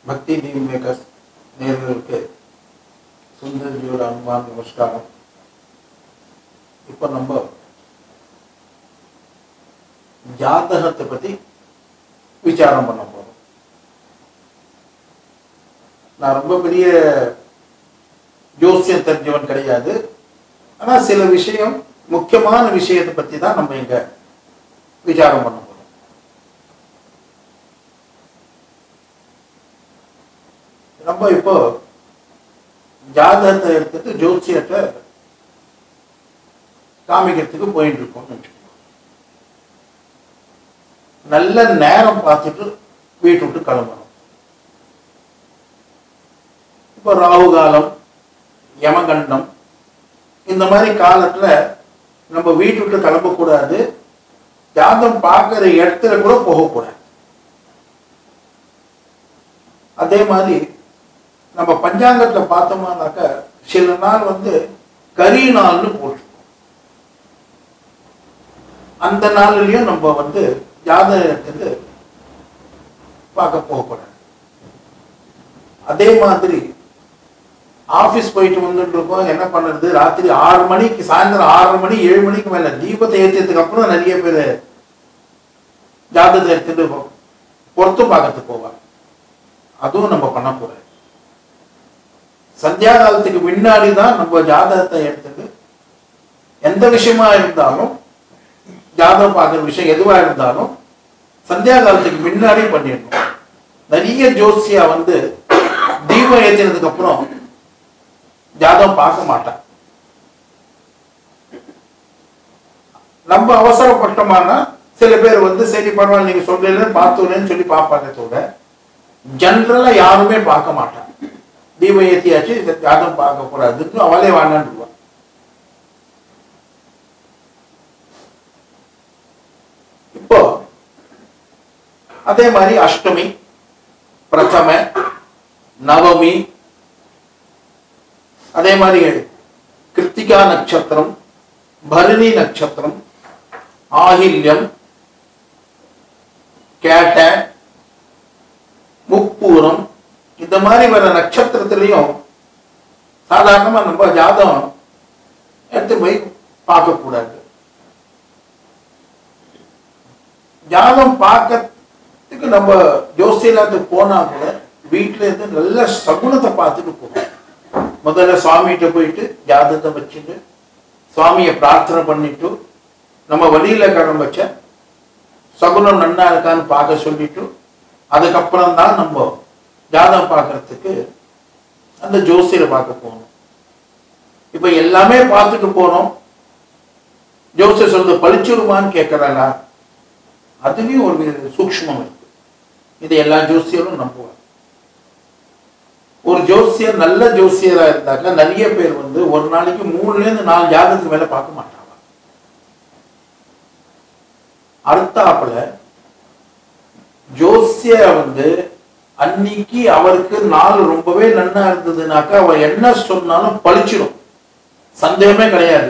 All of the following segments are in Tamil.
பக்தி டிவி மேக்கர்ஸ் நேர்களுக்கு சுந்தர்ஜியோட அன்பான நமஸ்காரம் இப்போ நம்ம ஜாதகத்தை பற்றி விசாரம் பண்ண போகிறோம் நான் ரொம்ப பெரிய ஜோசியம் தெரிஞ்சவன் கிடையாது ஆனால் சில விஷயம் முக்கியமான விஷயத்தை பற்றி தான் நம்ம இங்கே விசாரம் பண்ண போகிறோம் நம்ம இப்போ ஜாதகத்தை எடுத்துட்டு ஜோசியத்தை காமிக்கிறதுக்கு போயிட்டு இருக்கோம்னு வச்சுக்கோங்க நல்ல நேரம் பார்த்துட்டு வீட்டு விட்டு கிளம்பணும் இப்போ ராகு காலம் யமகண்டம் இந்த மாதிரி காலத்துல நம்ம வீட்டு விட்டு கிளம்பக்கூடாது ஜாதம் பார்க்குற இடத்துல கூட போகக்கூடாது அதே மாதிரி நம்ம பஞ்சாங்கத்துல பார்த்தோம்னாக்கா சில நாள் வந்து கரி நாள்னு போட்டிருக்கோம் அந்த நாள்லயும் நம்ம வந்து ஜாதகத்துக்கு பார்க்க போகக்கூடாது அதே மாதிரி ஆஃபீஸ் போயிட்டு வந்துட்டு இருக்கோம் என்ன பண்ணுறது ராத்திரி ஆறு மணிக்கு சாயந்தரம் ஆறு மணி ஏழு மணிக்கு மேலே தீபத்தை ஏற்றியதுக்கு அப்புறம் நிறைய பேர் ஜாதகத்தை எடுத்துட்டு போ- பொறுத்து பார்க்கறதுக்கு போவாங்க அதுவும் நம்ம பண்ணக்கூடாது சந்தியா காலத்துக்கு முன்னாடி தான் நம்ம ஜாதகத்தை எடுத்துட்டு எந்த விஷயமா இருந்தாலும் ஜாதகம் பார்க்குற விஷயம் எதுவா இருந்தாலும் சந்தியா காலத்துக்கு முன்னாடி பண்ணிடணும் நிறைய ஜோசியா வந்து தீபம் ஏற்றினதுக்கு அப்புறம் ஜாதகம் பார்க்க மாட்டான் நம்ம அவசரப்பட்டோமானா சில பேர் வந்து சரி பரவாயில்ல நீங்க சொல்றீங்க பார்த்தோன்னு சொல்லி பார்ப்பாங்க தவிர ஜென்ரலா யாருமே பார்க்க மாட்டாங்க தீபம் ஏத்தியாச்சு இந்த ஜாதகம் பார்க்க கூடாதுன்னு அவளே வாங்கன்னு இப்போ அதே மாதிரி அஷ்டமி பிரதம நவமி அதே மாதிரி கிருத்திகா நட்சத்திரம் பரணி நட்சத்திரம் ஆகில்யம் கேட்ட முப்பூரம் இந்த மாதிரி வர நட்சத்திரத்திலையும் சாதாரணமா நம்ம ஜாதகம் எடுத்து போய் பார்க்கக்கூடாது ஜாதகம் பார்க்கறதுக்கு நம்ம ஜோசியத்துக்கு போனா கூட வீட்டுல இருந்து நல்ல சகுனத்தை பார்த்துட்டு போகணும் முதல்ல சுவாமிகிட்ட போயிட்டு ஜாதகத்தை வச்சுட்டு சுவாமியை பிரார்த்தனை பண்ணிட்டு நம்ம வழியில கிளம்ப வச்ச சகுனம் நன்னா இருக்கான்னு பார்க்க சொல்லிட்டு அதுக்கப்புறம் தான் நம்ம ஜாதகம் பார்க்கறதுக்கு அந்த ஜோசியரை பார்க்க போகணும் இப்போ எல்லாமே பார்த்துட்டு போறோம் ஜோசியர் சொல்றது பழிச்சுடுமான்னு கேட்கறாளா அதுலயும் ஒரு சூக்ஷ்மம் இருக்கு இதை எல்லா ஜோசியரும் நம்புவாங்க ஒரு ஜோசியர் நல்ல ஜோசியரா இருந்தாக்கா நிறைய பேர் வந்து ஒரு நாளைக்கு மூணுல இருந்து நாலு ஜாதகத்துக்கு மேல பார்க்க மாட்டாங்க அடுத்தாப்புல ஜோசியர் வந்து அன்னைக்கு அவருக்கு நாள் ரொம்பவே நன்னா இருந்ததுனாக்கா அவர் என்ன சொன்னாலும் பழிச்சிடும் சந்தேகமே கிடையாது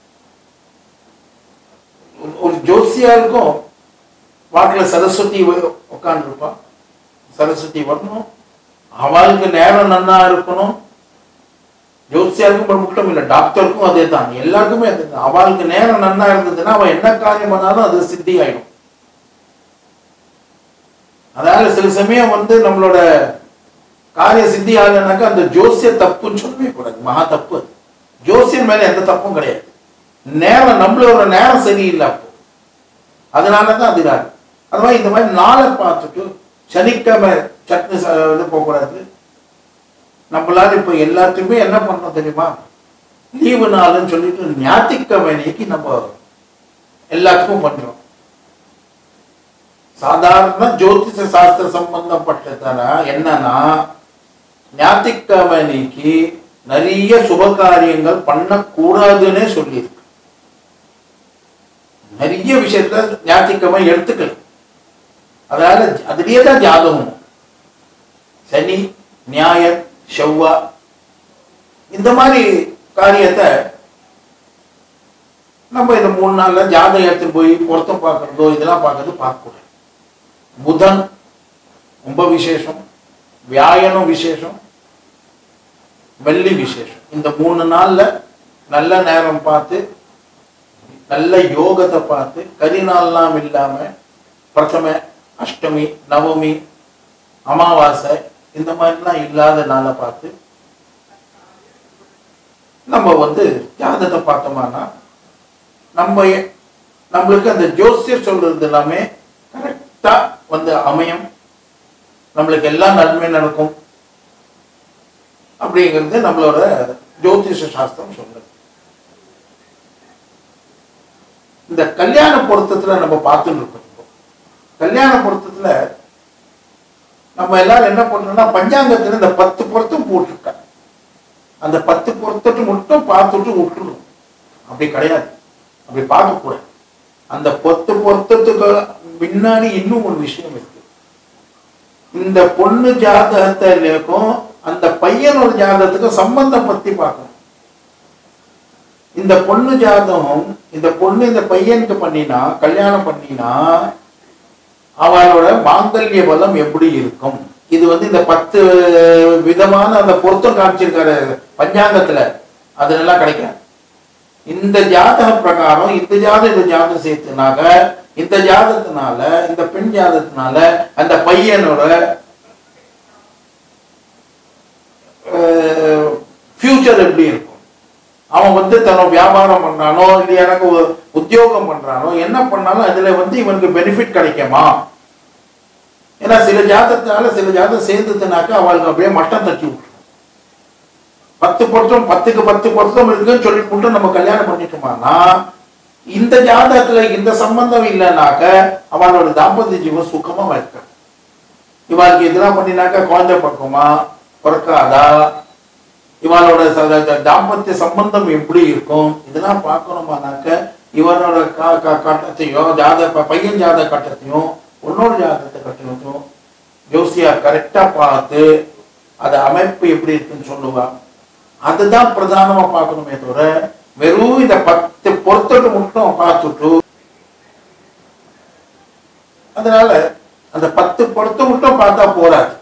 ஒரு- ஒரு ஜோசியாருக்கும் வாக்குல சரஸ்வதி உட்காந்துருப்பா சரஸ்வதி வரணும் அவளுக்கு நேரம் நன்னா இருக்கணும் ஜோசியாருக்கும் மட்டும் இல்லை டாக்டருக்கும் அதே தான் எல்லாருக்குமே அதே தான் அவளுக்கு நேரம் நன்னா இருந்ததுன்னா அவன் என்ன காரியம் பண்ணாலும் அது சித்தி ஆயிடும் அதனால சில சமயம் வந்து நம்மளோட காரிய சித்தி ஆகலைனாக்கா அந்த ஜோசிய தப்புன்னு சொல்லவே கூடாது மகா தப்பு அது ஜோசியர் மேல எந்த தப்பும் கிடையாது நேரம் நம்மளோட நேரம் சரியில்லை அப்போ அதனால தான் அது இதாகும். அது மாதிரி இந்த மாதிரி நாளை பார்த்துட்டு சனிக்கிழமை சட்னி ச- இது போகக்கூடாது நம்மளால இப்போ எல்லாத்தையுமே என்ன பண்ணோம் தெரியுமா லீவு நாளுன்னு சொல்லிட்டு ஞாயிற்றுக்கிழமை அன்னைக்கு நம்ம எல்லாத்துக்கும் பண்றோம் சாதாரண ஜோதிஷ சாஸ்திர சம்பந்தப்பட்டதுனா என்னன்னா ஞாயிற்றுக்கிழமை அன்னைக்கு நிறைய சுப காரியங்கள் பண்ணக்கூடாதுன்னே சொல்லியிருக்கு நிறைய விஷயத்துல ஞாயிற்றுக்கிழமை எடுத்துக்கல அதனால அதுலயே தான் ஜாதகம் சனி ஞாயர் செவ்வா இந்த மாதிரி காரியத்தை நம்ம இந்த மூணு நாள்ல ஜாதகம் எடுத்துட்டு போய் பொருத்தம் பார்க்கறதோ இதெல்லாம் பார்க்கறது பார்க்கக்கூடாது புதன் ரொம்ப விசேஷம் வியாயனும் விசேஷம் வெள்ளி விசேஷம் இந்த மூணு நாள்ல நல்ல நேரம் பார்த்து நல்ல யோகத்தை பார்த்து கரி நாள்லாம் இல்லாம பிரதம அஷ்டமி நவமி அமாவாசை இந்த மாதிரிலாம் இல்லாத நாளை பார்த்து நம்ம வந்து ஜாதகத்தை பார்த்தோம்னா நம்ம எ- நம்மளுக்கு அந்த ஜோசியர் சொல்றது எல்லாமே கரெக்டா வந்து அமையும் நம்மளுக்கு எல்லாம் நன்மை நடக்கும் அப்படிங்கிறது நம்மளோட ஜோதிஷ சாஸ்திரம் சொல்லுது இந்த கல்யாண பொருத்தத்துல நம்ம பார்த்துட்டு இருக்கோம் இப்போ. கல்யாண பொருத்தத்துல நம்ம எல்லாரும் என்ன பண்றோம்னா பஞ்சாங்கத்துல இந்த பத்து பொருத்தம் போட்டிருக்காங்க அந்த பத்து பொருத்தத்தை மட்டும் பார்த்துட்டு விட்டுணும் அப்படி கிடையாது அப்படி பார்க்கக்கூடாது அந்த பத்து பொருத்தத்துக்கு முன்னாடி இன்னும் ஒரு விஷயம் இருக்கு இந்த பொண்ணு ஜாதகத்திற்கும் அந்த பையனோட ஜாதகத்துக்கும் சம்பந்தம் பத்தி பார்க்கணும் இந்த பொண்ணு ஜாதகம் இந்த பொண்ணு இந்த பையனுக்கு பண்ணினா கல்யாணம் பண்ணினா அவளோட மாங்கல்ய பலம் எப்படி இருக்கும் இது வந்து இந்த பத்து விதமான அந்த பொருத்தம் காமிச்சிருக்காரு பஞ்சாங்கத்துல அதுலெல்லாம் கிடைக்காது இந்த ஜாதக பிரகாரம் இந்த ஜாதகம் இந்த ஜாதகம் சேர்த்துனாக்க இந்த ஜாதகத்தினால இந்த பெண் ஜாதகத்தினால அந்த பையனோட ஃபியூச்சர் எப்படி இருக்கும் அவன் வந்து தன்னோட வியாபாரம் பண்றானோ இல்லை எனக்கு உ- உத்தியோகம் பண்றானோ என்ன பண்ணாலும் அதுல வந்து இவனுக்கு பெனிஃபிட் கிடைக்குமா ஏன்னா சில ஜாதகத்தினால சில ஜாதகம் சேர்ந்ததுனாக்க அவளுக்கு அப்படியே மட்டம் தட்டி விட்டுரும் பத்து பொருத்தம் பத்துக்கு பத்து பொருத்தம் இருக்குன்னு சொல்லி மட்டும் நம்ம கல்யாணம் பண்ணிட்டோமானா இந்த ஜாதகத்துல இந்த சம்பந்தம் இல்லைனாக்க அவனோட தாம்பத்திய ஜீவன் சுகமா வைக்க இவாளுக்கு இதெல்லாம் பண்ணினாக்க குழந்தை பக்குமா பிறக்காதா இவனோட ச- த- தாம்பத்திய சம்பந்தம் எப்படி இருக்கும் இதெல்லாம் பார்க்கணுமானாக்க இவனோட கா கா கட்டத்தையும் ஜாத ப- பையன் ஜாத கட்டத்தையும் உன்னோட ஜாதகத்தை கட்டத்தையும் ஜோசியா கரெக்டா பார்த்து அது அமைப்பு எப்படி இருக்குன்னு சொல்லுவா அதுதான் பிரதானமா பார்க்கணுமே தவிர வெறும் இந்த பத்து பொருத்தத்தை மட்டும் பார்த்துட்டு அதனால அந்த பத்து பொருத்தம் மட்டும் பார்த்தா போராது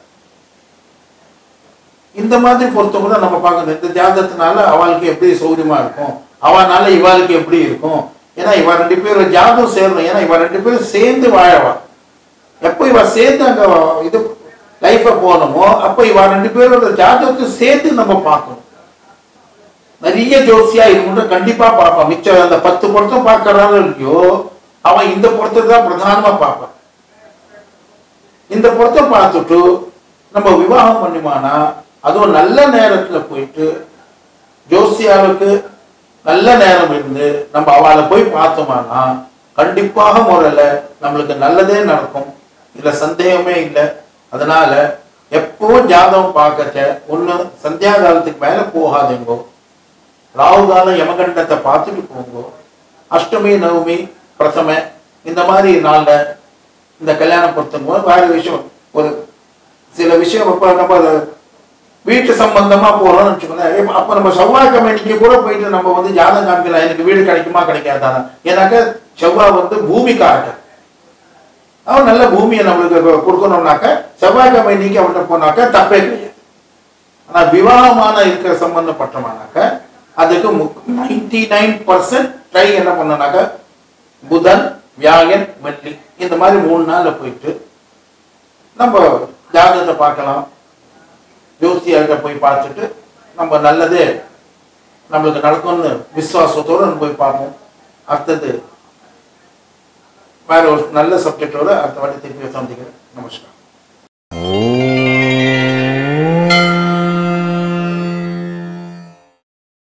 இந்த மாதிரி பொருத்தம் கூட நம்ம பார்க்கணும் இந்த ஜாதகத்தினால அவளுக்கு எப்படி சௌரியமா இருக்கும் அவனால இவாளுக்கு எப்படி இருக்கும் ஏன்னா இவ ரெண்டு பேரும் ஜாதகம் சேரணும் ஏன்னா இவ ரெண்டு பேரும் சேர்ந்து வாழவா எப்போ இவ சேர்ந்து அங்க இது லைஃப போகணுமோ அப்போ இவ ரெண்டு பேரோட ஜாதகத்தை சேர்த்து நம்ம பார்க்கணும் நிறைய ஜோசியா இது மட்டும் கண்டிப்பா பார்ப்பான் மிச்சம் அந்த பத்து பொருத்தம் பார்க்கறானோ இல்லையோ அவன் இந்த பொருத்தத்தை தான் பிரதானமா பார்ப்பான் இந்த பொருத்தம் பார்த்துட்டு நம்ம விவாகம் பண்ணுமானா அதுவும் நல்ல நேரத்துல போயிட்டு ஜோசியாவுக்கு நல்ல நேரம் இருந்து நம்ம அவளை போய் பார்த்தோமானா கண்டிப்பாக முறையில நம்மளுக்கு நல்லதே நடக்கும் இதுல சந்தேகமே இல்லை அதனால எப்பவும் ஜாதகம் பார்க்கச்ச ஒண்ணு சந்தியா காலத்துக்கு மேல போகாதீங்கோ ராகு காலம் யமகண்டத்தை பார்த்துட்டு போங்கோ அஷ்டமி நவமி பிரதம இந்த மாதிரி நாள்ல இந்த கல்யாணம் பொறுத்தும் போது வேற விஷயம் ஒரு சில விஷயம் இப்ப நம்ம அதை வீட்டு சம்பந்தமா போறோம்னு வச்சுக்கோங்களேன் அப்ப நம்ம செவ்வாய் கம்பெனிக்கு கூட போயிட்டு நம்ம வந்து ஜாதகம் காமிக்கலாம் எனக்கு வீடு கிடைக்குமா கிடைக்காதா ஏன்னாக்க செவ்வாய் வந்து பூமி காரகன் அவன் நல்ல பூமியை நம்மளுக்கு கொ- கொடுக்கணும்னாக்க செவ்வாய் கம்பெனிக்கு அவன்கிட்ட போனாக்க தப்பே கிடையாது ஆனா விவாகமான இருக்கிற சம்பந்தப்பட்டமானாக்க அதுக்கு நைன்டி நைன் பர்சன்ட் ட்ரை என்ன பண்ணனாக்க புதன் வியாழன் வெள்ளி இந்த மாதிரி மூணு நாள்ல போயிட்டு நம்ம ஜாதகத்தை பார்க்கலாம் ஜோசியர்கிட்ட போய் பார்த்துட்டு நம்ம நல்லதே நம்மளுக்கு நடக்கும்னு விசுவாசத்தோட நம்ம போய் பார்ப்போம் அடுத்தது வேற ஒரு நல்ல சப்ஜெக்டோட அடுத்த வாட்டி திருப்பி சந்திக்கிறேன் நமஸ்காரம்